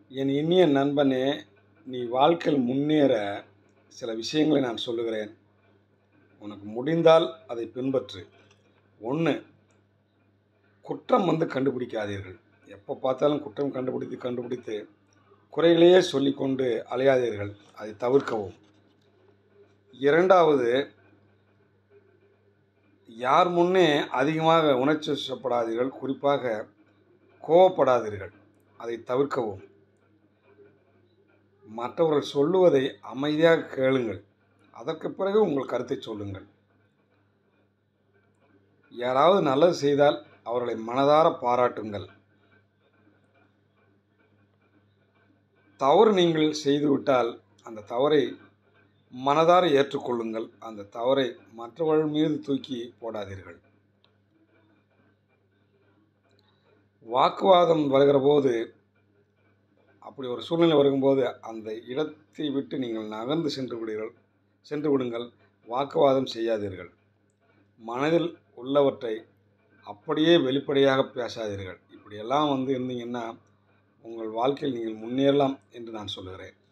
என் இனிய நண்பனே நீ வாழ்க்கையில் முன்னேற சில விஷயங்களை நான் சொல்லுகிறேன் உனக்கு முடிந்தால் அதை பின்பற்று ஒன்று குற்றம் வந்து கண்டுபிடிக்காதீர்கள் எப்போ பார்த்தாலும் குற்றம் கண்டுபிடித்து கண்டுபிடித்து குறைகளையே சொல்லிக்கொண்டு அலையாதீர்கள் அதை தவிர்க்கவும் இரண்டாவது யார் முன்னே அதிகமாக உணர்ச்சி வசப்படாதீர்கள் குறிப்பாக கோவப்படாதீர்கள் அதை தவிர்க்கவும் மற்றவர்கள் சொல்லுவதை அமைதியாக கேளுங்கள் அதற்கு பிறகு உங்கள் கருத்தை சொல்லுங்கள் யாராவது நல்லது செய்தால் அவர்களை மனதார பாராட்டுங்கள் தவறு நீங்கள் செய்துவிட்டால் அந்த தவறை மனதார ஏற்றுக்கொள்ளுங்கள் அந்த தவறை மற்றவர்கள் மீது தூக்கி போடாதீர்கள் வாக்குவாதம் வருகிற போது அப்படி ஒரு சூழ்நிலை வரும்போது அந்த இடத்தை விட்டு நீங்கள் நகர்ந்து சென்று விடுங்கள் சென்று விடுங்கள் வாக்குவாதம் செய்யாதீர்கள் மனதில் உள்ளவற்றை அப்படியே வெளிப்படையாக பேசாதீர்கள் இப்படியெல்லாம் வந்து இருந்தீங்கன்னா உங்கள் வாழ்க்கையில் நீங்கள் முன்னேறலாம் என்று நான் சொல்லுகிறேன்